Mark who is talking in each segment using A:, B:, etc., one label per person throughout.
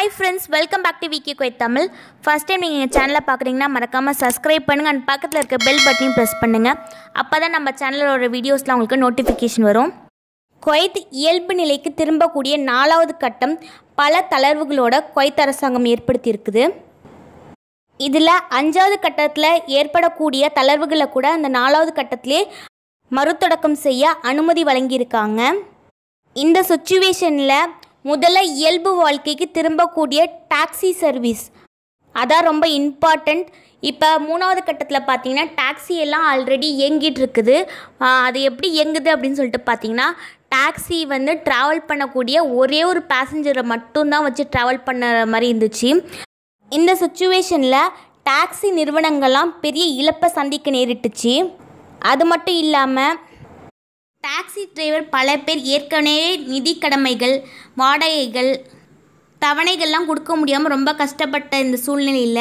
A: hi friends welcome back to Vicky Kuwait Tamil first time நீங்கள் எங்கள் சேனலை பார்க்குறீங்கன்னா மறக்காமல் சப்ஸ்கிரைப் பண்ணுங்கள் அண்ட் பக்கத்தில் இருக்க பெல் பட்டனையும் ப்ரெஸ் பண்ணுங்கள் அப்போ தான் நம்ம சேனலோட வீடியோஸ்லாம் உங்களுக்கு நோட்டிஃபிகேஷன் வரும் குவைத் இயல்பு நிலைக்கு திரும்பக்கூடிய நாலாவது கட்டம் பல தளர்வுகளோட குவைத் அரசாங்கம் ஏற்படுத்தியிருக்குது இதில் அஞ்சாவது கட்டத்தில் ஏற்படக்கூடிய தளர்வுகளை கூட அந்த நாலாவது கட்டத்திலே மறுதொடக்கம் செய்ய அனுமதி வழங்கியிருக்காங்க இந்த சுச்சுவேஷனில் முதல்ல இயல்பு வாழ்க்கைக்கு திரும்பக்கூடிய டாக்ஸி சர்வீஸ் அதான் ரொம்ப இம்பார்ட்டண்ட் இப்போ மூணாவது கட்டத்தில் பார்த்தீங்கன்னா டாக்ஸி எல்லாம் ஆல்ரெடி இயங்கிட்டு இருக்குது ஆஹ் அது எப்படி இயங்குது அப்படின்னு சொல்லிட்டு பார்த்தீங்கன்னா டாக்ஸி வந்து ட்ராவல் பண்ணக்கூடிய ஒரே ஒரு பேசஞ்சரை மட்டும்தான் வச்சு ட்ராவல் பண்ண மாதிரி இருந்துச்சு இந்த சுச்சுவேஷனில் டாக்ஸி நிறுவனங்கள்லாம் பெரிய இழப்பை சந்திக்க நேரிட்டுச்சு அது மட்டும் இல்லாமல் டாக்ஸி டிரைவர் பல பேர் ஏற்கனவே நிதி கடமைகள் வாடகைகள் தவணைகள்லாம் கொடுக்க முடியாமல் ரொம்ப கஷ்டப்பட்ட இந்த சூழ்நிலையில்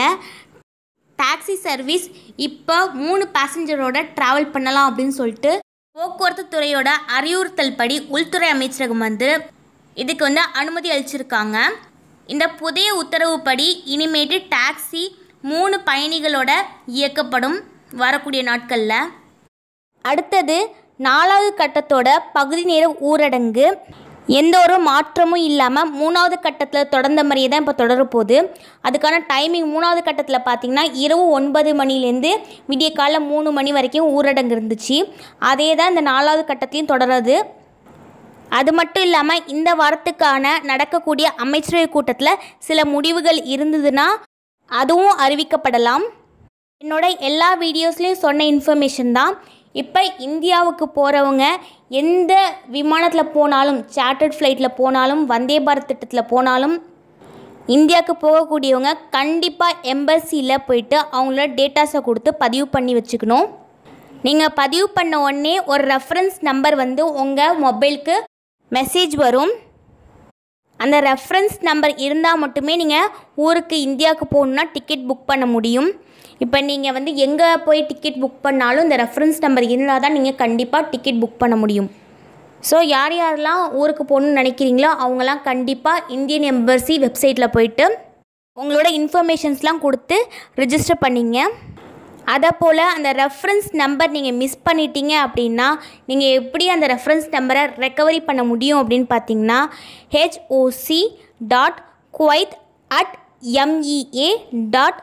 A: டாக்ஸி சர்வீஸ் இப்போ மூணு பேசஞ்சரோட ட்ராவல் பண்ணலாம் அப்படின்னு சொல்லிட்டு போக்குவரத்து துறையோட அறிவுறுத்தல் படி உள்துறை அமைச்சரகம் வந்து இதுக்கு வந்து அனுமதி அளிச்சிருக்காங்க இந்த புதிய உத்தரவுப்படி இனிமேட்டு டாக்ஸி மூணு பயணிகளோட இயக்கப்படும் வரக்கூடிய நாட்களில் அடுத்தது நாலாவது கட்டத்தோட பகுதி நேர ஊரடங்கு எந்த ஒரு மாற்றமும் இல்லாமல் மூணாவது கட்டத்தில் தொடர்ந்த மாதிரியே தான் இப்போ தொடர போகுது அதுக்கான டைமிங் மூணாவது கட்டத்தில் பார்த்தீங்கன்னா இரவு ஒன்பது மணிலேருந்து விடிய காலை மூணு மணி வரைக்கும் ஊரடங்கு இருந்துச்சு அதே தான் இந்த நாலாவது கட்டத்தையும் தொடருது அது மட்டும் இல்லாமல் இந்த வாரத்துக்கான நடக்கக்கூடிய அமைச்சரவை கூட்டத்தில் சில முடிவுகள் இருந்ததுன்னா அதுவும் அறிவிக்கப்படலாம் என்னோட எல்லா வீடியோஸ்லேயும் சொன்ன இன்ஃபர்மேஷன் தான் இப்போ இந்தியாவுக்கு போகிறவங்க எந்த விமானத்தில் போனாலும் சார்ட்டர்ட் ஃப்ளைட்டில் போனாலும் வந்தே பாரத் திட்டத்தில் போனாலும் இந்தியாவுக்கு போகக்கூடியவங்க கண்டிப்பாக எம்பசியில் போயிட்டு அவங்களோட டேட்டாஸை கொடுத்து பதிவு பண்ணி வச்சுக்கணும் நீங்கள் பதிவு பண்ண உடனே ஒரு ரெஃபரன்ஸ் நம்பர் வந்து உங்கள் மொபைலுக்கு மெசேஜ் வரும் அந்த ரெஃபரன்ஸ் நம்பர் இருந்தால் மட்டுமே நீங்கள் ஊருக்கு இந்தியாவுக்கு போகணுன்னா டிக்கெட் புக் பண்ண முடியும் இப்போ நீங்கள் வந்து எங்கே போய் டிக்கெட் புக் பண்ணாலும் இந்த ரெஃபரன்ஸ் நம்பர் இருந்தால் தான் நீங்கள் கண்டிப்பாக டிக்கெட் புக் பண்ண முடியும் ஸோ யார் யாரெல்லாம் ஊருக்கு போகணுன்னு நினைக்கிறீங்களோ அவங்களாம் கண்டிப்பாக இந்தியன் எம்பசி வெப்சைட்டில் போயிட்டு உங்களோட இன்ஃபர்மேஷன்ஸ்லாம் கொடுத்து ரிஜிஸ்டர் பண்ணிங்க அதை போல் அந்த ரெஃபரன்ஸ் நம்பர் நீங்கள் மிஸ் பண்ணிட்டீங்க அப்படின்னா நீங்கள் எப்படி அந்த ரெஃபரன்ஸ் நம்பரை ரெக்கவரி பண்ண முடியும் அப்படின்னு பார்த்தீங்கன்னா HOC dot Kuwait at MEA dot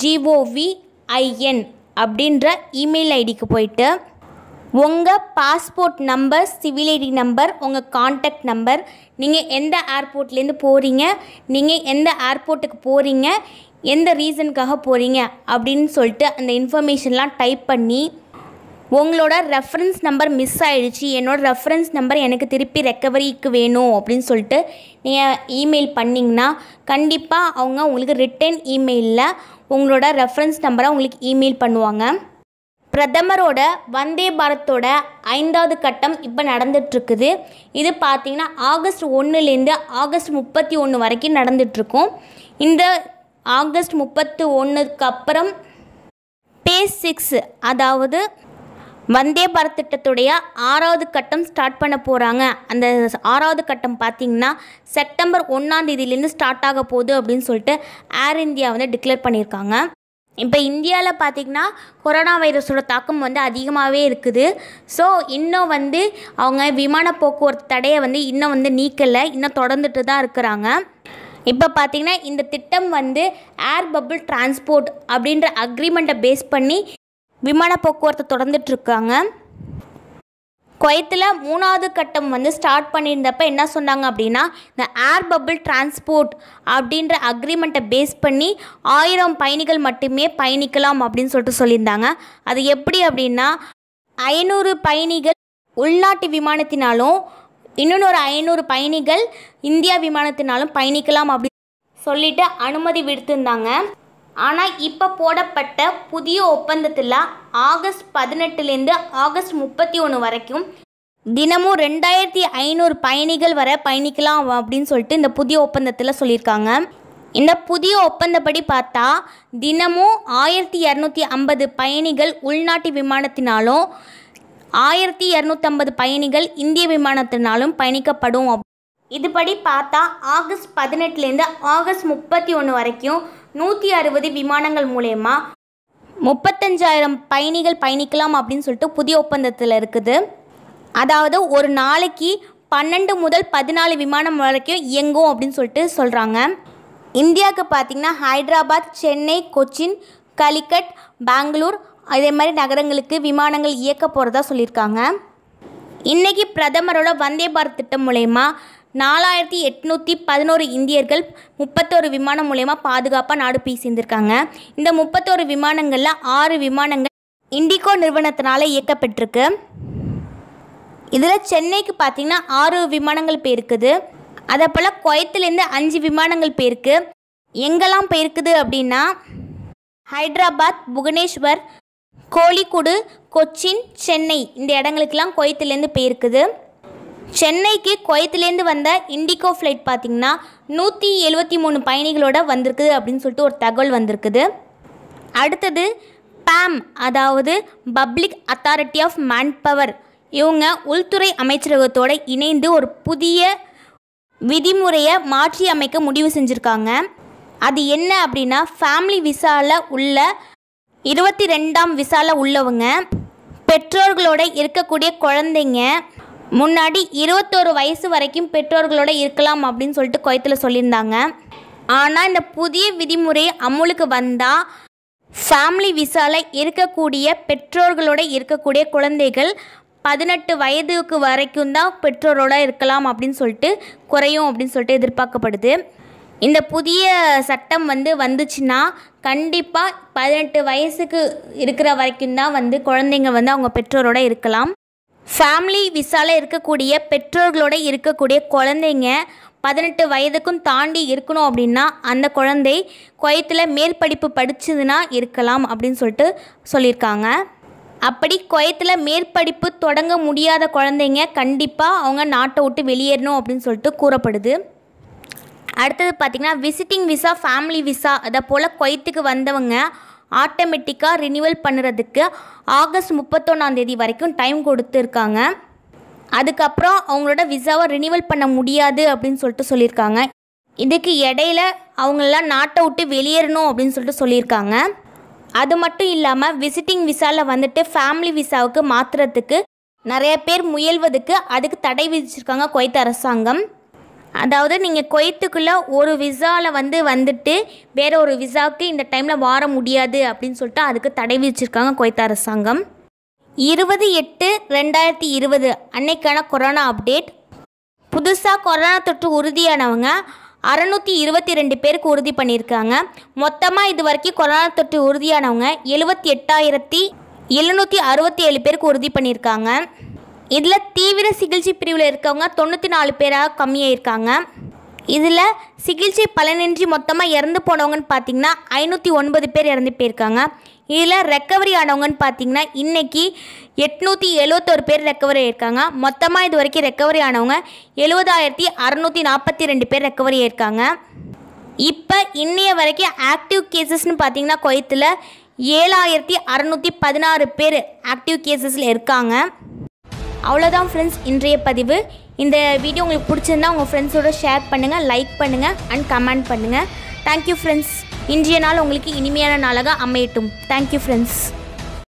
A: GOVIN அப்படின்ற இமெயில் ஐடிக்கு போயிட்டு உங்கள் passport number civil ID number உங்கள் காண்டாக்ட் நம்பர் நீங்கள் எந்த ஏர்போர்ட்லேருந்து போகிறீங்க நீங்கள் எந்த ஏர்போர்ட்டுக்கு போகிறீங்க எந்த ரீசனுக்காக போகிறீங்க அப்படின்னு சொல்லிட்டு அந்த இன்ஃபர்மேஷன்லாம் டைப் பண்ணி உங்களோட ரெஃபரன்ஸ் நம்பர் மிஸ் ஆயிடுச்சு என்னோட ரெஃபரன்ஸ் நம்பர் எனக்கு திருப்பி ரெக்கவரிக்கு வேணும் அப்படின்னு சொல்லிட்டு நீங்கள் இமெயில் பண்ணிங்கன்னா கண்டிப்பாக அவங்க உங்களுக்கு ரிட்டன் இமெயிலில் உங்களோட ரெஃபரன்ஸ் நம்பரை உங்களுக்கு இமெயில் பண்ணுவாங்க பிரதமரோட வந்தே பாரத்தோட ஐந்தாவது கட்டம் இப்போ நடந்துட்டுருக்குது இது பார்த்திங்கன்னா ஆகஸ்ட் ஒன்றுலேருந்து ஆகஸ்ட் முப்பத்தி ஒன்று வரைக்கும் நடந்துட்டுருக்கும் இந்த ஆகஸ்ட் முப்பத்தி ஒன்றுக்கு அப்புறம் பேஸ் சிக்ஸ் அதாவது வந்தே பாரத் திட்டத்துடைய ஆறாவது கட்டம் ஸ்டார்ட் பண்ண போகிறாங்க அந்த ஆறாவது கட்டம் பார்த்திங்கன்னா செப்டம்பர் ஒன்றாம் தேதியிலேருந்து ஸ்டார்ட் ஆக போகுது அப்படின்னு சொல்லிட்டு ஏர் இந்தியா வந்து டிக்ளேர் பண்ணியிருக்காங்க இப்போ இந்தியாவில் பார்த்திங்கன்னா கொரோனா வைரஸோட தாக்கம் வந்து அதிகமாகவே இருக்குது ஸோ இன்னும் வந்து அவங்க விமான போக்குவரத்து தடையை வந்து இன்னும் வந்து நீக்கலை இன்னும் தொடர்ந்துட்டு தான் இருக்கிறாங்க இப்போ பார்த்தீங்கன்னா இந்த திட்டம் வந்து ஏர் பபிள் டிரான்ஸ்போர்ட் அப்படின்ற அக்ரிமெண்ட்டை பேஸ் பண்ணி விமான போக்குவரத்து தொடர்ந்துட்டுருக்காங்க குவைத்தில் மூணாவது கட்டம் வந்து ஸ்டார்ட் பண்ணியிருந்தப்ப என்ன சொன்னாங்க அப்படின்னா இந்த ஏர் பபிள் டிரான்ஸ்போர்ட் அப்படின்ற அக்ரிமெண்ட்டை பேஸ் பண்ணி ஆயிரம் பயணிகள் மட்டுமே பயணிக்கலாம் அப்படின்னு சொல்லிட்டு சொல்லியிருந்தாங்க அது எப்படி அப்படின்னா ஐநூறு பயணிகள் உள்நாட்டு விமானத்தினாலும் இன்னொன்று ஒரு ஐநூறு பயணிகள் இந்தியா விமானத்தினாலும் பயணிக்கலாம் அப்படி சொல்லிட்டு அனுமதி விடுத்திருந்தாங்க ஆனால் இப்போ போடப்பட்ட புதிய ஒப்பந்தத்தில் ஆகஸ்ட் பதினெட்டுலேருந்து ஆகஸ்ட் முப்பத்தி ஒன்று வரைக்கும் தினமும் ரெண்டாயிரத்தி ஐநூறு பயணிகள் வரை பயணிக்கலாம் அப்படின்னு சொல்லிட்டு இந்த புதிய ஒப்பந்தத்தில் சொல்லியிருக்காங்க இந்த புதிய ஒப்பந்தப்படி பார்த்தா தினமும் ஆயிரத்தி இரநூத்தி ஐம்பது பயணிகள் உள்நாட்டு விமானத்தினாலும் ஆயிரத்தி இரநூத்தம்பது பயணிகள் இந்திய விமானத்தினாலும் பயணிக்கப்படும் இதுபடி பார்த்தா ஆகஸ்ட் பதினெட்டுலேருந்து ஆகஸ்ட் முப்பத்தி ஒன்று வரைக்கும் நூற்றி அறுபது விமானங்கள் மூலயமா முப்பத்தஞ்சாயிரம் பயணிகள் பயணிக்கலாம் அப்படின்னு சொல்லிட்டு புதிய ஒப்பந்தத்தில் இருக்குது அதாவது ஒரு நாளைக்கு பன்னெண்டு முதல் பதினாலு விமானம் வரைக்கும் இயங்கும் அப்படின்னு சொல்லிட்டு சொல்கிறாங்க இந்தியாவுக்கு பார்த்திங்கன்னா ஹைதராபாத் சென்னை கொச்சின் கலிக்கட் பெங்களூர் அதே மாதிரி நகரங்களுக்கு விமானங்கள் இயக்க போகிறதா சொல்லியிருக்காங்க இன்றைக்கி பிரதமரோட வந்தே பாரத் திட்டம் மூலயமா நாலாயிரத்தி எட்நூற்றி பதினோரு இந்தியர்கள் முப்பத்தோரு விமானம் மூலயமா பாதுகாப்பாக நாடு போய் சேர்ந்திருக்காங்க இந்த முப்பத்தோரு விமானங்களில் ஆறு விமானங்கள் இண்டிகோ நிறுவனத்தினால இயக்கப்பட்டிருக்கு இதில் சென்னைக்கு பார்த்தீங்கன்னா ஆறு விமானங்கள் போயிருக்குது அதே போல் குவைத்துலேருந்து அஞ்சு விமானங்கள் போயிருக்கு எங்கெல்லாம் போயிருக்குது அப்படின்னா ஹைதராபாத் புவனேஸ்வர் கோழிக்கூடு கொச்சின் சென்னை இந்த இடங்களுக்கெல்லாம் குவைத்துலேருந்து போயிருக்குது சென்னைக்கு குவைத்துலேருந்து வந்த இண்டிகோ ஃப்ளைட் பார்த்திங்கன்னா நூற்றி எழுபத்தி மூணு பயணிகளோட வந்திருக்குது அப்படின்னு சொல்லிட்டு ஒரு தகவல் வந்திருக்குது அடுத்தது பேம் அதாவது பப்ளிக் அத்தாரிட்டி ஆஃப் மேன்பவர் இவங்க உள்துறை அமைச்சரகத்தோடு இணைந்து ஒரு புதிய விதிமுறையை மாற்றி அமைக்க முடிவு செஞ்சுருக்காங்க அது என்ன அப்படின்னா ஃபேமிலி விசாவில் உள்ள இருபத்தி ரெண்டாம் விசாவில் உள்ளவங்க பெற்றோர்களோட இருக்கக்கூடிய குழந்தைங்க முன்னாடி இருபத்தோரு வயசு வரைக்கும் பெற்றோர்களோட இருக்கலாம் அப்படின்னு சொல்லிட்டு குவைத்தில் சொல்லியிருந்தாங்க ஆனால் இந்த புதிய விதிமுறை அமுலுக்கு வந்தால் ஃபேமிலி விசாவில் இருக்கக்கூடிய பெற்றோர்களோட இருக்கக்கூடிய குழந்தைகள் பதினெட்டு வயதுக்கு வரைக்கும் தான் பெற்றோரோட இருக்கலாம் அப்படின்னு சொல்லிட்டு குறையும் அப்படின்னு சொல்லிட்டு எதிர்பார்க்கப்படுது இந்த புதிய சட்டம் வந்து வந்துச்சுன்னா கண்டிப்பாக பதினெட்டு வயசுக்கு இருக்கிற வரைக்கும் தான் வந்து குழந்தைங்க வந்து அவங்க பெற்றோரோட இருக்கலாம் ஃபேமிலி விசாவில் இருக்கக்கூடிய பெற்றோர்களோட இருக்கக்கூடிய குழந்தைங்க பதினெட்டு வயதுக்கும் தாண்டி இருக்கணும் அப்படின்னா அந்த குழந்தை குவைத்தில் மேல் படிப்பு படிச்சதுன்னா இருக்கலாம் அப்படின்னு சொல்லிட்டு சொல்லியிருக்காங்க அப்படி குவைத்தில் மேற்படிப்பு தொடங்க முடியாத குழந்தைங்க கண்டிப்பாக அவங்க நாட்டை விட்டு வெளியேறணும் அப்படின்னு சொல்லிட்டு கூறப்படுது அடுத்தது பார்த்திங்கன்னா விசிட்டிங் விசா ஃபேமிலி விசா அதை போல் குவைத்துக்கு வந்தவங்க ஆட்டோமேட்டிக்காக ரினிவல் பண்ணுறதுக்கு ஆகஸ்ட் முப்பத்தொன்னாந்தேதி வரைக்கும் டைம் கொடுத்துருக்காங்க அதுக்கப்புறம் அவங்களோட விசாவை ரினிவல் பண்ண முடியாது அப்படின்னு சொல்லிட்டு சொல்லியிருக்காங்க இதுக்கு இடையில அவங்களெலாம் நாட்டை விட்டு வெளியேறணும் அப்படின்னு சொல்லிட்டு சொல்லியிருக்காங்க அது மட்டும் இல்லாமல் விசிட்டிங் விசாவில் வந்துட்டு ஃபேமிலி விசாவுக்கு மாற்றுறதுக்கு நிறைய பேர் முயல்வதுக்கு அதுக்கு தடை விதிச்சிருக்காங்க குவைத் அரசாங்கம் அதாவது நீங்கள் குவைத்துக்குள்ளே ஒரு விசாவில் வந்து வந்துட்டு வேற ஒரு விசாவுக்கு இந்த டைமில் வார முடியாது அப்படின்னு சொல்லிட்டு அதுக்கு தடை விதிச்சிருக்காங்க குவைத் அரசாங்கம் இருபது எட்டு ரெண்டாயிரத்தி இருபது அன்னைக்கான கொரோனா அப்டேட் புதுசாக கொரோனா தொற்று உறுதியானவங்க அறநூற்றி இருபத்தி ரெண்டு பேருக்கு உறுதி பண்ணியிருக்காங்க மொத்தமாக இது வரைக்கும் கொரோனா தொற்று உறுதியானவங்க எழுபத்தி எட்டாயிரத்தி எழுநூற்றி அறுபத்தி ஏழு பேருக்கு உறுதி பண்ணியிருக்காங்க இதில் தீவிர சிகிச்சை பிரிவில் இருக்கவங்க தொண்ணூற்றி நாலு பேராக கம்மியாயிருக்காங்க இதில் சிகிச்சை பலனின்றி மொத்தமாக இறந்து போனவங்கன்னு பார்த்தீங்கன்னா ஐநூற்றி ஒன்பது பேர் இறந்து போயிருக்காங்க இதில் ரெக்கவரி ஆனவங்கன்னு பார்த்தீங்கன்னா இன்றைக்கி எட்நூற்றி எழுவத்தோரு பேர் ரெக்கவரி ஆயிருக்காங்க மொத்தமாக இது வரைக்கும் ரெக்கவரி ஆனவங்க எழுபதாயிரத்தி அறநூற்றி நாற்பத்தி ரெண்டு பேர் ரெக்கவரி ஆயிருக்காங்க இப்போ இன்னைய வரைக்கும் ஆக்டிவ் கேசஸ்னு பார்த்தீங்கன்னா குவைத்தில் ஏழாயிரத்தி அறநூற்றி பதினாறு பேர் ஆக்டிவ் கேசஸில் இருக்காங்க அவ்வளோதான் ஃப்ரெண்ட்ஸ் இன்றைய பதிவு இந்த வீடியோ உங்களுக்கு பிடிச்சிருந்தா உங்கள் ஃப்ரெண்ட்ஸோட ஷேர் பண்ணுங்கள் லைக் பண்ணுங்கள் அண்ட் கமெண்ட் பண்ணுங்கள் தேங்க்யூ ஃப்ரெண்ட்ஸ் இன்றைய நாள் உங்களுக்கு இனிமையான நாளாக அமையட்டும் தேங்க்யூ ஃப்ரெண்ட்ஸ்